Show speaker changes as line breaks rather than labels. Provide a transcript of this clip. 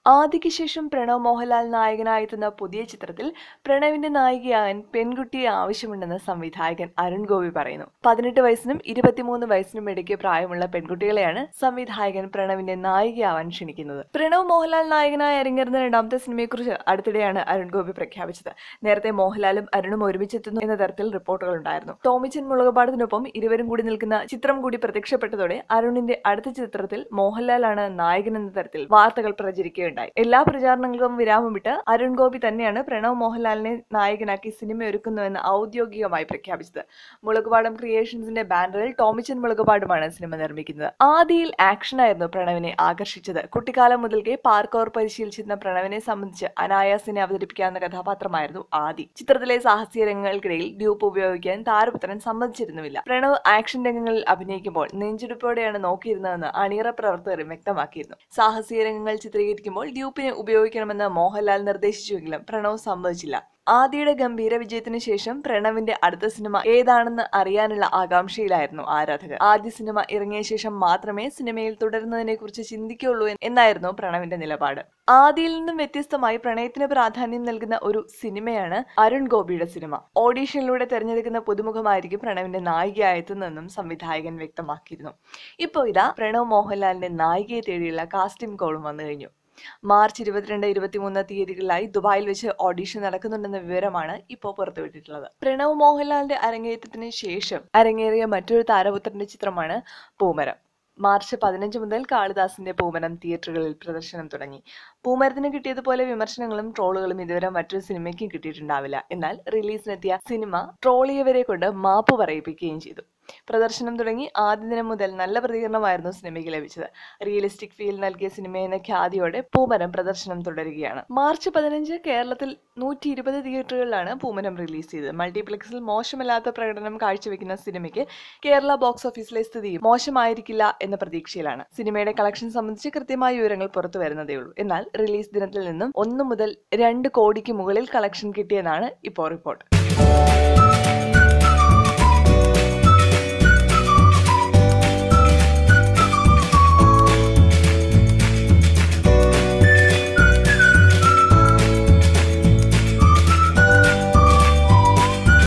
ആദിക്ക് ശേഷം പ്രണവ് മോഹൻലാൽ നായകനായെത്തുന്ന പുതിയ ചിത്രത്തിൽ പ്രണവിന്റെ നായികയാകാൻ പെൺകുട്ടിയെ ആവശ്യമുണ്ടെന്ന് സംവിധായകൻ അരുൺ ഗോപി പറയുന്നു പതിനെട്ട് വയസ്സിനും ഇരുപത്തിമൂന്ന് വയസ്സിനും ഇടയ്ക്ക് പ്രായമുള്ള പെൺകുട്ടികളെയാണ് സംവിധായകൻ പ്രണവിന്റെ നായികയാവാൻ ക്ഷണിക്കുന്നത് പ്രണവ് മോഹൻലാൽ നായകനായി അരങ്ങേറുന്ന രണ്ടാമത്തെ സിനിമയെക്കുറിച്ച് അടുത്തിടെയാണ് അരുൺ ഗോപി പ്രഖ്യാപിച്ചത് നേരത്തെ മോഹൻലാലും അരുണും ഒരുമിച്ചെത്തുന്നു എന്ന തരത്തിൽ റിപ്പോർട്ടുകൾ ഉണ്ടായിരുന്നു ടോമിച്ചൻ മുളകുപാടത്തിനൊപ്പം ഇരുവരും കൂടി നിൽക്കുന്ന ചിത്രം കൂടി പ്രത്യക്ഷപ്പെട്ടതോടെ അരുണിന്റെ അടുത്ത ചിത്രത്തിൽ മോഹൻലാലാണ് നായകൻ എന്ന തരത്തിൽ വാർത്തകൾ പ്രചരിക്കുകയുണ്ടായി എല്ലാ പ്രചാരണങ്ങൾക്കും വിരാമമിട്ട് അരുൺ ഗോപി തന്നെയാണ് പ്രണവ് മോഹൻലാലിനെ നായകനാക്കി സിനിമ ഒരുക്കുന്നുവെന്ന് ഔദ്യോഗികമായി പ്രഖ്യാപിച്ചത് മുളകുപാടം ക്രിയേഷൻസിന്റെ ബാനറിൽ ടോമിച്ചൻ മുളകുപാടുമാണ് സിനിമ നിർമ്മിക്കുന്നത് ആദിയിൽ ആക്ഷനായിരുന്നു പ്രണവിനെ ആകർഷിച്ചത് കുട്ടിക്കാലം മുതൽക്കേ പാർക്കോർ പരിശീലിച്ചിരുന്ന പ്രണവിനെ സംബന്ധിച്ച് അനായാസിനെ അവതരിപ്പിക്കാവുന്ന കഥാപാത്രമായിരുന്നു ആദി ചിത്രത്തിലെ സാഹസിക രംഗങ്ങൾക്കിടയിൽ ഡ്യൂപ്പ് ഉപയോഗിക്കാൻ താരപുത്രൻ സമ്മതിച്ചിരുന്നുമില്ല പ്രണവ് ആക്ഷൻ രംഗങ്ങളിൽ അഭിനയിക്കുമ്പോൾ നെഞ്ചിടിപ്പോടെയാണ് നോക്കിയിരുന്നതെന്ന് അണിയറ പ്രവർത്തകരും വ്യക്തമാക്കിയിരുന്നു സാഹസിക രംഗങ്ങൾ ചിത്രീകരിക്കുമ്പോൾ ഡ്യൂപ്പിനെ ഉപയോഗിക്കണമെന്ന് മോഹൻലാൽ നിർദ്ദേശിച്ചുവെങ്കിലും പ്രണവ് സമ്മതിച്ചില്ല ആദിയുടെ ഗംഭീര വിജയത്തിനു ശേഷം പ്രണവിന്റെ അടുത്ത സിനിമ ഏതാണെന്ന് അറിയാനുള്ള ആകാംക്ഷയിലായിരുന്നു ആരാധകർ ആദ്യ സിനിമ ഇറങ്ങിയ ശേഷം മാത്രമേ സിനിമയിൽ തുടരുന്നതിനെ കുറിച്ച് ചിന്തിക്കുള്ളൂ എന്നായിരുന്നു പ്രണവിന്റെ നിലപാട് ആദിയിൽ നിന്നും വ്യത്യസ്തമായി പ്രണയത്തിന് പ്രാധാന്യം നൽകുന്ന ഒരു സിനിമയാണ് അരുൺ ഗോപിയുടെ സിനിമ ഓഡീഷനിലൂടെ തെരഞ്ഞെടുക്കുന്ന പുതുമുഖമായിരിക്കും പ്രണവിന്റെ നായികയായി എത്തുന്നതെന്നും സംവിധായകൻ വ്യക്തമാക്കിയിരുന്നു ഇപ്പോൾ ഇതാ പ്രണവ് മോഹൻലാലിന്റെ നായികയെ തേടിയുള്ള കാസ്റ്റിംഗ് കോളും വന്നു കഴിഞ്ഞു മാർച്ച് ഇരുപത്തിരണ്ട് ഇരുപത്തിമൂന്ന് തീയതികളിലായി ദുബായിൽ വെച്ച് ഓഡീഷൻ നടക്കുന്നുണ്ടെന്ന വിവരമാണ് ഇപ്പോൾ പുറത്തുവിട്ടിട്ടുള്ളത് പ്രണവ് മോഹൻലാലിന്റെ അരങ്ങേറ്റത്തിന് ശേഷം അരങ്ങേറിയ മറ്റൊരു താരപുത്രന്റെ ചിത്രമാണ് പൂമരം മാർച്ച് പതിനഞ്ച് മുതൽ കാളിദാസിന്റെ പൂമരം തിയേറ്ററുകളിൽ പ്രദർശനം തുടങ്ങി പൂമരത്തിന് കിട്ടിയതുപോലെ വിമർശനങ്ങളും ട്രോളുകളും ഇതുവരെ മറ്റൊരു സിനിമയ്ക്കും കിട്ടിയിട്ടുണ്ടാവില്ല എന്നാൽ റിലീസിനെത്തിയ സിനിമ ട്രോളിയവരെ കൊണ്ട് മാപ്പ് പറയിപ്പിക്കുകയും ചെയ്തു പ്രദർശനം തുടങ്ങി ആദ്യ ദിനം മുതൽ നല്ല പ്രതികരണമായിരുന്നു സിനിമയ്ക്ക് ലഭിച്ചത് റിയലിസ്റ്റിക് ഫീൽ നൽകിയ സിനിമ എന്ന ഖ്യാതിയോടെ പൂമരം പ്രദർശനം തുടരുകയാണ് മാർച്ച് പതിനഞ്ച് കേരളത്തിൽ നൂറ്റി ഇരുപത് തിയേറ്ററുകളിലാണ് പൂമരം റിലീസ് ചെയ്തത് മൾട്ടിപ്ലക്സിൽ മോശമല്ലാത്ത പ്രകടനം കാഴ്ചവെക്കുന്ന സിനിമയ്ക്ക് കേരള ബോക്സ് ഓഫീസിലെ സ്ഥിതി മോശമായിരിക്കില്ല എന്ന പ്രതീക്ഷയിലാണ് സിനിമയുടെ കളക്ഷൻ സംബന്ധിച്ച് കൃത്യമായ വിവരങ്ങൾ പുറത്തു വരുന്നതേ ഉള്ളൂ എന്നാൽ റിലീസ് ദിനത്തിൽ നിന്നും ഒന്ന് മുതൽ രണ്ട് കോടിക്ക് മുകളിൽ കളക്ഷൻ കിട്ടിയെന്നാണ് ഇപ്പോൾ റിപ്പോർട്ട്